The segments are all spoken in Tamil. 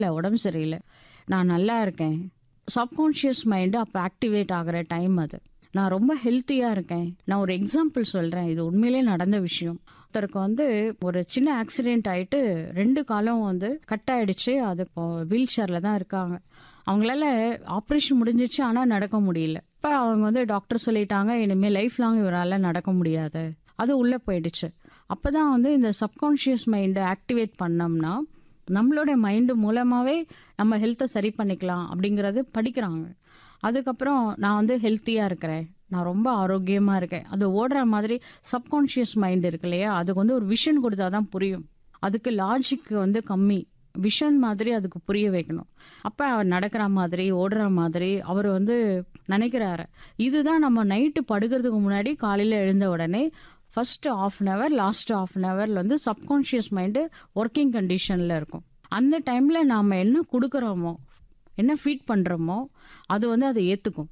இல்லை உடம்பு சரியில்லை நான் நல்லா இருக்கேன் சப்கான்ஷியஸ் மைண்டு அப்போ ஆக்டிவேட் ஆகிற டைம் அது நான் ரொம்ப ஹெல்த்தியாக இருக்கேன் நான் ஒரு எக்ஸாம்பிள் சொல்கிறேன் இது உண்மையிலே நடந்த விஷயம் ஒருத்தருக்கு வந்து ஒரு சின்ன ஆக்சிடென்ட் ஆயிட்டு ரெண்டு காலம் வந்து கட் ஆயிடுச்சு அது இப்போ வீல் சேரில் தான் இருக்காங்க அவங்களால ஆப்ரேஷன் முடிஞ்சிச்சு ஆனால் நடக்க முடியல இப்போ அவங்க வந்து டாக்டர் சொல்லிட்டாங்க இனிமேல் லைஃப் லாங் இவரால் நடக்க முடியாது அது உள்ளே போயிடுச்சு அப்போ தான் வந்து இந்த சப்கான்ஷியஸ் மைண்டை ஆக்டிவேட் பண்ணோம்னா நம்மளோட மைண்டு மூலமாகவே நம்ம ஹெல்த்தை சரி பண்ணிக்கலாம் அப்படிங்கிறது படிக்கிறாங்க அதுக்கப்புறம் நான் வந்து ஹெல்த்தியாக இருக்கிறேன் நான் ரொம்ப ஆரோக்கியமாக இருக்கேன் அது ஓடுற மாதிரி சப்கான்ஷியஸ் மைண்ட் இருக்கு இல்லையா அதுக்கு வந்து ஒரு விஷன் கொடுத்தா தான் புரியும் அதுக்கு லாஜிக் வந்து கம்மி விஷன் மாதிரி அதுக்கு புரிய வைக்கணும் அப்போ அவர் நடக்கிற மாதிரி ஓடுற மாதிரி அவர் வந்து நினைக்கிறாரு இதுதான் நம்ம நைட்டு படுக்கிறதுக்கு முன்னாடி காலையில் எழுந்த உடனே first half an hour last half an ஹவரில் வந்து சப்கான்ஷியஸ் மைண்டு ஒர்க்கிங் கண்டிஷனில் இருக்கும் அந்த டைமில் நாம் என்ன கொடுக்குறோமோ என்ன ஃபீட் பண்ணுறோமோ அது வந்து அதை ஏற்றுக்கும்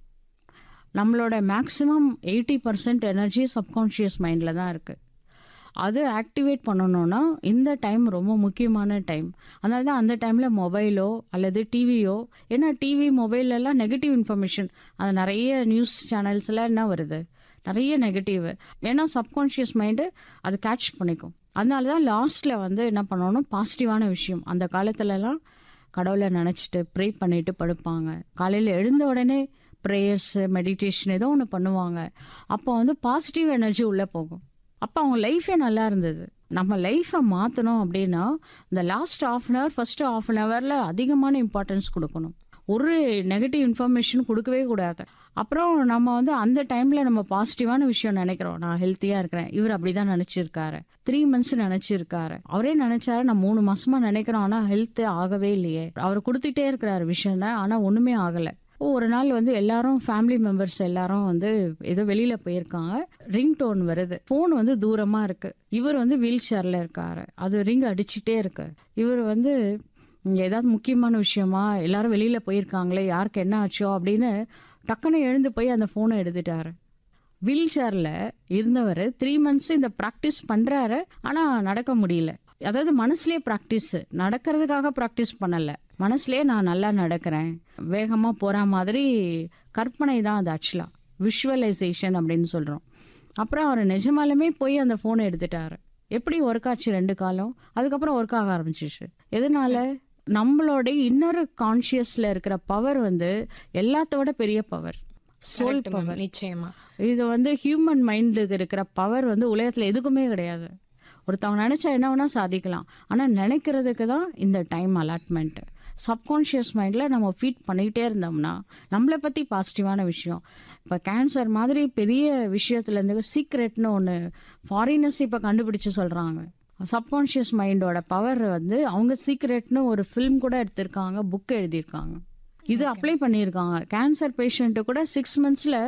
நம்மளோட maximum eighty percent energy subconscious மைண்டில் தான் இருக்குது அது ஆக்டிவேட் பண்ணணும்னா இந்த டைம் ரொம்ப முக்கியமான டைம் அதனால தான் அந்த டைமில் மொபைலோ அல்லது டிவியோ ஏன்னா டிவி மொபைலெல்லாம் நெகட்டிவ் இன்ஃபர்மேஷன் அது நிறைய நியூஸ் சேனல்ஸ்லாம் என்ன வருது நிறைய நெகட்டிவ் ஏன்னா சப்கான்ஷியஸ் மைண்டு அது கேட்ச் பண்ணிக்கும் அதனால தான் லாஸ்ட்டில் வந்து என்ன பண்ணணும் பாசிட்டிவான விஷயம் அந்த காலத்துலலாம் கடவுளை நினச்சிட்டு ப்ரே பண்ணிட்டு படுப்பாங்க காலையில் எழுந்த உடனே ப்ரேயர்ஸு மெடிடேஷன் ஏதோ ஒன்று பண்ணுவாங்க அப்போ வந்து பாசிட்டிவ் எனர்ஜி உள்ளே போகும் அப்போ அவங்க லைஃபே நல்லா இருந்தது நம்ம லைஃப்பை மாற்றணும் அப்படின்னா இந்த last half an hour first half an ஹவரில் அதிகமான இம்பார்ட்டன்ஸ் கொடுக்கணும் ஒரு நெகட்டிவ் இன்ஃபர்மேஷன் கொடுக்கவே கூடாது அப்புறம் நம்ம வந்து அந்த டைமில் நம்ம பாசிட்டிவான விஷயம் நினைக்கிறோம் நான் ஹெல்த்தியாக இருக்கிறேன் இவர் அப்படி தான் நினச்சிருக்காரு த்ரீ மந்த்ஸ் நினச்சிருக்காரு அவரே நினச்சாரு நான் மூணு மாசமாக நினைக்கிறோம் ஆனால் ஹெல்த்து ஆகவே இல்லையே அவர் கொடுத்துட்டே இருக்கிறாரு விஷயம் ஆனால் ஒன்றுமே ஆகலை ஒரு நாள் வந்து எல்லாரும் ஃபேமிலி மெம்பர்ஸ் எல்லாரும் வந்து ஏதோ வெளியில போயிருக்காங்க ரிங் டோன் வருது ஃபோன் வந்து தூரமா இருக்கு இவர் வந்து வீல் சேர்ல இருக்காரு அது ரிங் அடிச்சுட்டே இருக்கு இவர் வந்து இங்க ஏதாவது முக்கியமான விஷயமா எல்லாரும் வெளியில போயிருக்காங்களே யாருக்கு என்ன ஆச்சோ அப்படின்னு டக்குன்னு எழுந்து போய் அந்த ஃபோனை எடுத்துட்டாரு வீல் சேரில் இருந்தவர் த்ரீ மந்த்ஸ் இந்த ப்ராக்டிஸ் பண்ணுறாரு ஆனால் நடக்க முடியல அதாவது மனசுலேயே ப்ராக்டிஸ் நடக்கிறதுக்காக ப்ராக்டிஸ் பண்ணலை மனசுலேயே நான் நல்லா நடக்கிறேன் வேகமாக போகிற மாதிரி கற்பனை தான் அது ஆக்சுவலாக விஷுவலைசேஷன் அப்படின்னு சொல்கிறோம் அப்புறம் அவர் நிஜமாலுமே போய் அந்த ஃபோனை எடுத்துட்டாரு எப்படி ஒர்க் ஆச்சு ரெண்டு காலம் அதுக்கப்புறம் ஒர்க் ஆக ஆரம்பிச்சிச்சு எதனால நம்மளோட இன்னொரு கான்ஷியஸ்ல இருக்கிற பவர் வந்து எல்லாத்தோட பெரிய power soul Correct ma'am, power நிச்சயமா இது வந்து ஹியூமன் மைண்டுக்கு இருக்கிற பவர் வந்து உலகத்தில் எதுக்குமே கிடையாது ஒருத்தவங்க நினச்சா என்ன வேணால் சாதிக்கலாம் ஆனால் நினைக்கிறதுக்கு தான் இந்த டைம் அலாட்மெண்ட்டு சப்கான்ஷியஸ் மைண்டில் நம்ம ஃபீட் பண்ணிக்கிட்டே இருந்தோம்னா நம்மளை பற்றி பாசிட்டிவான விஷயம் இப்போ கேன்சர் மாதிரி பெரிய விஷயத்துலேருந்து சீக்ரெட்னு ஒன்று ஃபாரினர்ஸ் இப்போ கண்டுபிடிச்சு சொல்கிறாங்க சப்கான்ஷியஸ் மைண்டோட பவர் வந்து அவங்க சீக்ரெட்னு ஒரு ஃபிலிம் கூட எடுத்திருக்காங்க புக் எழுதியிருக்காங்க இது அப்ளை பண்ணியிருக்காங்க கேன்சர் பேஷண்ட்டு கூட சிக்ஸ் மந்த்ஸில்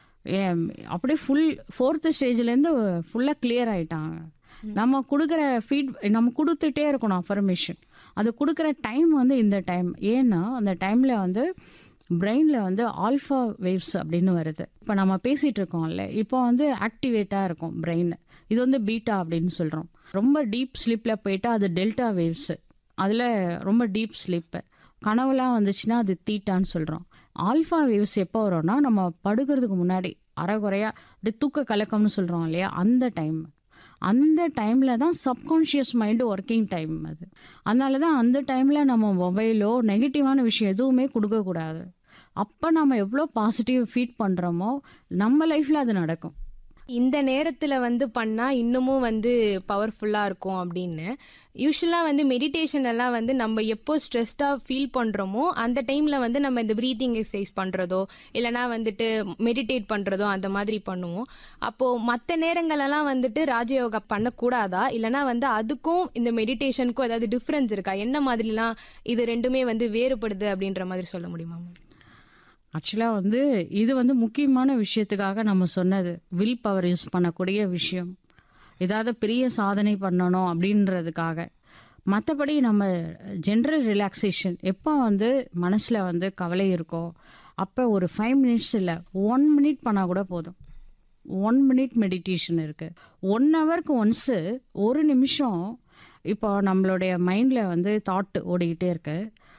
அப்படியே ஃபுல் ஃபோர்த்து ஸ்டேஜ்லேருந்து ஃபுல்லாக கிளியர் ஆயிட்டாங்க நம்ம கொடுக்குற ஃபீட் நம்ம கொடுத்துட்டே இருக்கணும் அஃபர்மேஷன் அது கொடுக்குற டைம் வந்து இந்த டைம் ஏன்னா அந்த டைமில் வந்து பிரெயினில் வந்து ஆல்ஃபா வேவ்ஸ் அப்படின்னு வருது இப்போ நம்ம பேசிகிட்டு இருக்கோம்ல இப்போ வந்து ஆக்டிவேட்டாக இருக்கும் பிரெயின் இது வந்து பீட்டா அப்படின்னு சொல்கிறோம் ரொம்ப டீப் ஸ்லீப்பில் போயிட்டா அது டெல்டா வேவ்ஸு அதில் ரொம்ப டீப் ஸ்லீப்பு கனவுலாம் வந்துச்சுன்னா அது தீட்டான்னு சொல்கிறோம் ஆல்ஃபா வேவ்ஸ் எப்போ வரும்னா நம்ம படுக்கிறதுக்கு முன்னாடி அரைகுறையாக அப்படி தூக்க கலக்கம்னு சொல்கிறோம் இல்லையா அந்த டைம் அந்த டைமில் தான் சப்கான்ஷியஸ் மைண்டு ஒர்க்கிங் டைம் அது அதனால தான் அந்த டைமில் நம்ம மொபைலோ நெகட்டிவான விஷயம் எதுவுமே கொடுக்கக்கூடாது அப்போ நம்ம எவ்வளோ பாசிட்டிவ் ஃபீட் பண்ணுறோமோ நம்ம லைஃப்பில் அது நடக்கும் இந்த நேரத்துல வந்து பண்ணா இன்னமும் வந்து பவர்ஃபுல்லா இருக்கும் அப்படின்னு யூஸ்வலா வந்து மெடிடேஷன் எல்லாம் வந்து நம்ம எப்போ ஸ்ட்ரெஸ்டா ஃபீல் பண்றோமோ அந்த டைம்ல வந்து நம்ம இந்த ப்ரீத்திங் எக்ஸசைஸ் பண்றதோ இல்லனா வந்துட்டு மெடிடேட் பண்றதோ அந்த மாதிரி பண்ணுவோம் அப்போ மற்ற நேரங்களெல்லாம் வந்துட்டு ராஜயோகா பண்ணக்கூடாதா இல்லனா வந்து அதுக்கும் இந்த மெடிடேஷனுக்கும் ஏதாவது டிஃப்ரென்ஸ் இருக்கா என்ன மாதிரிலாம் இது ரெண்டுமே வந்து வேறுபடுது அப்படின்ற மாதிரி சொல்ல முடியுமா ma'am? ஆக்சுவலாக வந்து இது வந்து முக்கியமான விஷயத்துக்காக நம்ம சொன்னது வில் பவர் யூஸ் பண்ணக்கூடிய விஷயம் ஏதாவது பெரிய சாதனை பண்ணணும் அப்படின்றதுக்காக மற்றபடி நம்ம ஜென்ரல் ரிலாக்ஸேஷன் எப்போ வந்து மனசில் வந்து கவலை இருக்கோ அப்போ ஒரு ஃபைவ் மினிட்ஸ் இல்லை ஒன் மினிட் பண்ணால் கூட போதும் ஒன் மினிட் மெடிடேஷன் இருக்குது ஒன் ஹவருக்கு ஒன்ஸு ஒரு நிமிஷம் இப்போ நம்மளுடைய மைண்டில் வந்து தாட் ஓடிக்கிட்டே இருக்கு